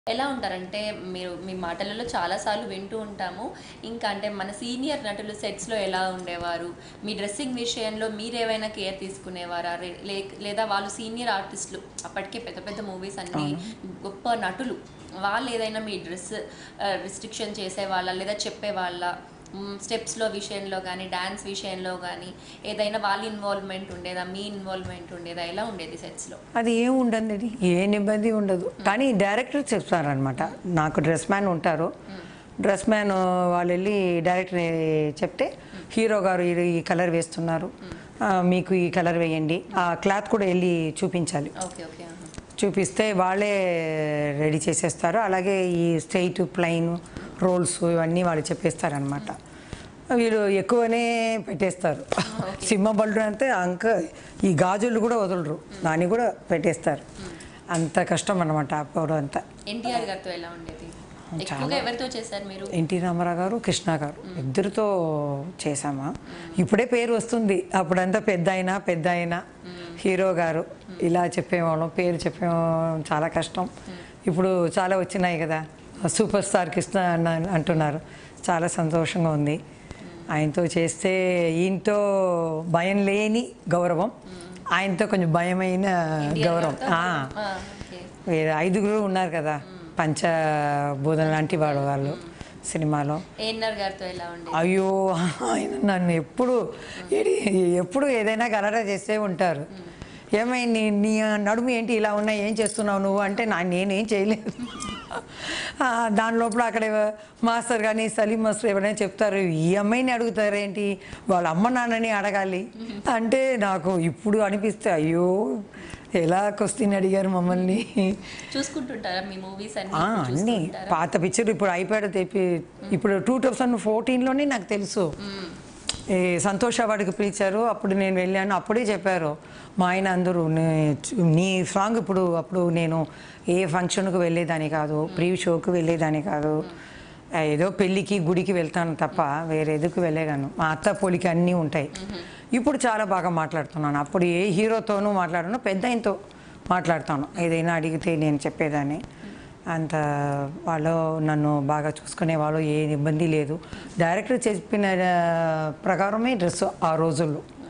ఎలా ఉంటారంటే మీరు మీ మాటలలో చాలాసార్లు వింటూ ఉంటాము ఇంకా అంటే మన సీనియర్ నటులు సెట్స్లో ఎలా ఉండేవారు మీ డ్రెస్సింగ్ విషయంలో మీరు ఏమైనా కేర్ తీసుకునేవారా రే- లే- లేదా వాళ్ళు సీనియర్ ఆర్టిస్టులు అప్పటికే పెద్ద పెద్ద మూవీస్ అన్ని గొప్ప నటులు వాళ్ళు ఏదైనా మీ డ్రెస్ రిస్ట్రిక్షన్ చేసేవాళ్ళ లేదా చెప్పేవాళ్ళ స్టెప్స్లో విషయంలో కానీ డ్యాన్స్ విషయంలో కానీ ఏదైనా వాళ్ళ ఇన్వాల్వ్మెంట్ ఉండేదా మీ ఇన్వాల్వ్మెంట్ ఉండేదా ఎలా ఉండేది సెట్స్లో అది ఏం ఉండదు ఏ ఇబ్బంది ఉండదు కానీ డైరెక్టర్ చెప్తారనమాట నాకు డ్రెస్ మ్యాన్ ఉంటారు డ్రెస్ మ్యాన్ వాళ్ళు వెళ్ళి డైరెక్టర్ చెప్తే హీరో గారు ఈ- ఈ కలర్ వేస్తున్నారు ఆ, మీకు ఈ కలర్ వేయండి ఆ క్లాత్ కూడా వెళ్ళి చూపించాలి ఓకే ఓకే ఆహా. చూపిస్తే వాళ్ళే రెడీ చేసేస్తారు అలాగే ఈ స్ట్రైట్ ప్లైన్ రోల్స్ ఇవన్నీ వాళ్ళు చెప్పేస్తారనమాట వీళ్ళు ఎక్కువనే పెట్టేస్తారు సింహ బల్లు అంటే అంక ఈ గాజులు కూడా వదలరు దాన్ని కూడా పెట్టేస్తారు అంత కష్టం అనమాట అప్పుడు అంతా ఎన్టీఆర్ గారితో ఎలా ఉండేది ఎక్కువగా ఎవరితో చేశారు మీరు ఎన్టీ రామారావు గారు కృష్ణ గారు ఇద్దరితో చేశామా ఇప్పుడే పేరు వస్తుంది అప్పుడంతా పెద్ద అయినా పెద్ద అయినా హీరో గారు ఇలా చెప్పేవాళ్ళం పేరు చెప్పేవాళ్ళం చాలా కష్టం ఇప్పుడు చాలా వచ్చినాయి కదా సూపర్ స్టార్ కృష్ణ అన్న- అంటున్నారు చాలా సంతోషంగా ఉంది ఆయనతో చేస్తే ఈయనతో భయం లేని గౌరవం ఆయనతో కొంచెం భయమైన గౌరవం ఆ. ఆ, ఓకే వేరే ఐదుగురు ఉన్నారు కదా పంచభూతం లాంటి వాడు వాళ్ళు సినిమాలో ఏఎన్ఆర్ గారితో ఎలా ఉండేది అయ్యో ఆయన నన్ను ఎప్పుడు ఏడి- ఎప్పుడు ఏదైనా గలరా చేస్తే ఉంటారు ఏమైంది నీ నడుము ఏంటి ఇలా ఉన్నాయి ఏం చేస్తున్నావు నువ్వు అంటే నా నేనేం చేయలేదు ఆ, దాని లోపల అక్కడ మాస్టర్ కానీ సలీం మాస్టర్ ఎవరైనా చెప్తారు ఈ అమ్మాయిని అడుగుతారు ఏంటి వాళ్ళ అమ్మ నాన్నని అడగాలి అంటే నాకు ఇప్పుడు అనిపిస్తే అయ్యో ఎలా క్వశ్చన్ అడిగారు మమ్మల్ని చూసుకుంటుంటారా మీ మూవీస్ అన్ని ఆ, ఇప్పుడు అన్నీ చూస్తుంటారా? పాత పిక్చర్ ఇప్పుడు అయిపోయాడు తెప్పి ఇప్పుడు టూ థౌజండ్ ఫోర్టీన్లోనే నాకు తెలుసు ఈ సంతోష్ అవార్డుకి పిలిచారు అప్పుడు నేను వెళ్ళాను అప్పుడే చెప్పారు మా ఆయన అందరూ "నే- చు- నీ సాంగ్ ఇప్పుడు అప్పుడు నేను ఏ ఫంక్షన్కు వెళ్ళేదాన్ని కాదు ప్రీ షోకి వెళ్ళేదాన్ని కాదు ఏదో పెళ్ళికి గుడికి వెళ్తాను తప్ప వేరే ఎదుకు వెళ్ళేగాను మా అత్త పోలికి అన్నీ ఉంటాయి ఇప్పుడు చాలా బాగా మాట్లాడుతున్నాను అప్పుడు ఏ హీరోతోనూ మాట్లాడను పెద్ద ఆయనతో మాట్లాడతాను ఏదైనా అడిగితే నేను చెప్పేదాన్ని అంత వాళ్ళు నన్ను బాగా చూసుకునే వాళ్ళు ఏ ఇబ్బంది లేదు డైరెక్టర్ చెప్పిన ఆ, ప్రకారమే డ్రెస్ ఆ రోజుల్లో